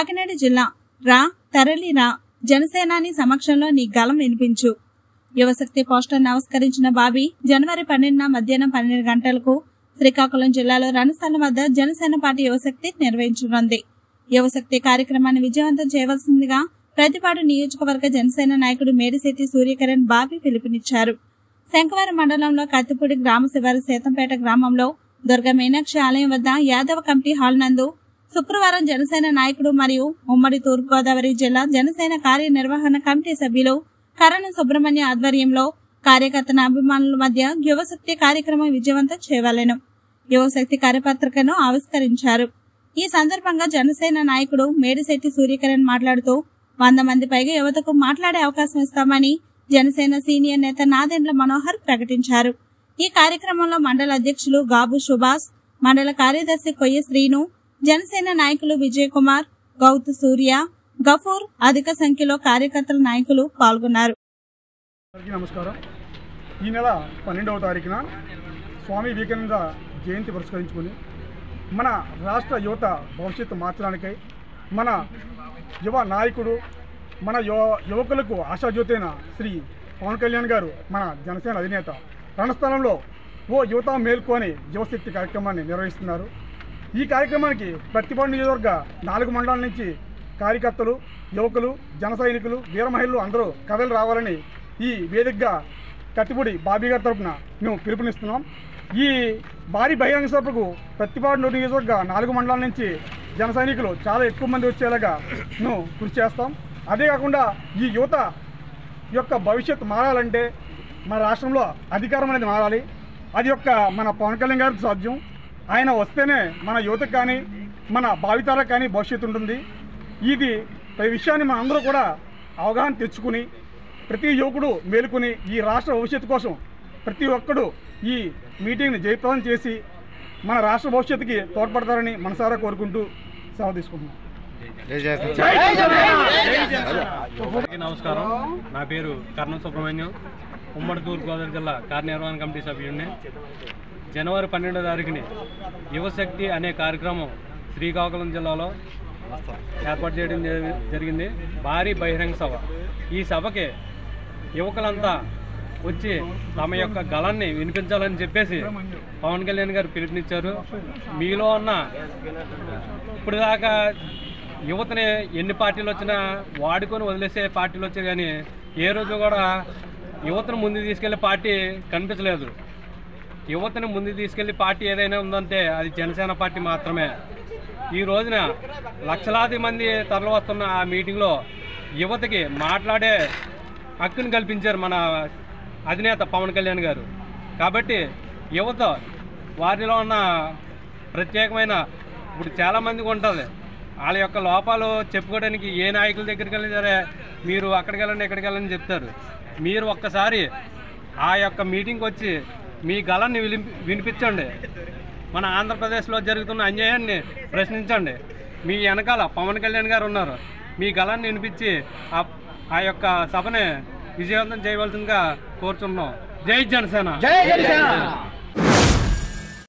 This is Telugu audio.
కాకినాడ జిల్లా రా తరలి రా జనసేనాని సమక్షంలో నీ గలం వినిపించు యువశక్తి పోస్టర్ ఆవిష్కరించిన బాబీ జనవరి పన్నెండున మధ్యాహ్నం పన్నెండు గంటలకు శ్రీకాకుళం జిల్లాలో రణస్థలం వద్ద జనసేన పార్టీ యువశక్తి నిర్వహించనుంది యువశక్తి కార్యక్రమాన్ని విజయవంతం చేయవలసిందిగా ప్రతిపాడు నియోజకవర్గ జనసేన నాయకుడు మేడిశెట్టి సూర్యకిరణ్ బాబీ పిలుపునిచ్చారు శంకవరం మండలంలో కత్తిపూడి గ్రామ శివారు సీతంపేట గ్రామంలో దుర్గ మీనాక్షి ఆలయం వద్ద యాదవ కమిటీ హాల్ నందు శుక్రవారం జనసేన నాయకుడు మరియు ఉమ్మడి తూర్పుగోదావరి జిల్లా జనసేన కార్యనిర్వహణ కమిటీ సభ్యులు కరణ సుబ్రహ్మణ్య ఆధ్వర్యంలో కార్యకర్తల అభిమానుల మధ్య యువశక్తి కార్యక్రమం విజయవంతం చేయవలెను యువశక్తి కార్యపత్రికను ఆవిష్కరించారు ఈ సందర్భంగా జనసేన నాయకుడు మేడిశెట్టి సూర్యకిరణ్ మాట్లాడుతూ వంద మంది పైగా యువతకు మాట్లాడే అవకాశం ఇస్తామని జనసేన సీనియర్ నేత నాదెండ్ల మనోహర్ ప్రకటించారు ఈ కార్యక్రమంలో మండల అధ్యక్షులు గాబు సుభాష్ మండల కార్యదర్శి కొయ్య శ్రీను జనసేన నాయకులు విజయ్ కుమార్ గౌతు సూర్య గఫూర్ అధిక సంఖ్యలో కార్యకర్తల నాయకులు పాల్గొన్నారు అందరికీ నమస్కారం ఈ నెల పన్నెండవ తారీఖున స్వామి వివేకానంద జయంతి పురస్కరించుకొని మన రాష్ట్ర యువత భవిష్యత్తు మార్చడానికై మన యువ నాయకుడు మన యువ యువకులకు ఆశాజ్యోతి అయిన శ్రీ పవన్ కళ్యాణ్ గారు మన జనసేన అధినేత రణస్థలంలో ఓ యువత మేల్కో అనే యువశక్తి కార్యక్రమాన్ని నిర్వహిస్తున్నారు ఈ కార్యక్రమానికి ప్రతిపాడు నియోజకవర్గ నాలుగు మండలాల నుంచి కార్యకర్తలు యువకులు జన సైనికులు వీర మహిళలు అందరూ కథలు రావాలని ఈ వేదికగా కత్తిపూడి బాబీ గారి తరపున మేము పిలుపునిస్తున్నాం ఈ భారీ బహిరంగ సభకు ప్రతిపాడు నియోజకవర్గ నాలుగు మండలాల నుంచి జన సైనికులు చాలా ఎక్కువ మంది వచ్చేలాగా మేము కృషి చేస్తాం అదే కాకుండా ఈ యువత యొక్క భవిష్యత్తు మారాలంటే మన రాష్ట్రంలో అధికారం అనేది మారాలి అది యొక్క మన పవన్ కళ్యాణ్ గారికి సాధ్యం ఆయన వస్తేనే మన యువతకు కానీ మన భావితరాలకు కానీ భవిష్యత్తు ఉంటుంది ఇది ఈ విషయాన్ని మన అందరూ కూడా అవగాహన తెచ్చుకుని ప్రతి యువకుడు మేలుకుని ఈ రాష్ట్ర భవిష్యత్తు కోసం ప్రతి ఒక్కడు ఈ మీటింగ్ని జయప్రదం చేసి మన రాష్ట్ర భవిష్యత్తుకి తోడ్పడతారని మనసారా కోరుకుంటూ సెలవు తీసుకుంటున్నాం అందరికీ నమస్కారం నా పేరు కర్ణం సుబ్రహ్మణ్యం ఉమ్మడి తూర్పుగోదావరి జిల్లా కార్యనిర్వహణ కమిటీ సభ్యుడిని జనవరి పన్నెండో తారీఖుని యువశక్తి అనే కార్యక్రమం శ్రీకాకుళం జిల్లాలో ఏర్పాటు చేయడం జరి- జరిగింది భారీ బహిరంగ సభ ఈ సభకి యువకులంతా వచ్చి తమ యొక్క గళాన్ని వినిపించాలని చెప్పేసి పవన్ కళ్యాణ్ గారు పిలుపునిచ్చారు మీలో ఉన్న ఇప్పుడు దాకా యువతని ఎన్ని పార్టీలు వచ్చినా వాడుకొని వదిలేసే పార్టీలు వచ్చాయి కానీ ఏ రోజు కూడా యువతను ముందు తీసుకెళ్లే పార్టీ కనిపించలేదు యువతని ముందు తీసుకెళ్లి పార్టీ ఏదైనా ఉందంటే అది జనసేన పార్టీ మాత్రమే ఈ రోజున లక్షలాది మంది తరలి వస్తున్న ఆ మీటింగ్లో యువతకి మాట్లాడే హక్కును కల్పించారు మన అధినేత పవన్ కళ్యాణ్ గారు కాబట్టి యువత వారిలో ఉన్న ప్రత్యేకమైన ఇప్పుడు చాలామందికి ఉంటుంది వాళ్ళ యొక్క లోపాలు చెప్పుకోవడానికి ఏ నాయకుల దగ్గరికి వెళ్ళినా సరే మీరు అక్కడికి వెళ్ళండి ఇక్కడికి వెళ్ళండి చెప్తారు మీరు ఒక్కసారి ఆ యొక్క మీటింగ్కి వచ్చి మీ గలాన్ని విలిం వినిపించండి మన ఆంధ్రప్రదేశ్లో జరుగుతున్న అన్యాయాన్ని ప్రశ్నించండి మీ వెనకాల పవన్ కళ్యాణ్ గారు ఉన్నారు మీ గలాన్ని వినిపించి ఆ ఆ యొక్క సభని విజయవంతం చేయవలసిందిగా కోరుచున్నాం జై జనసేన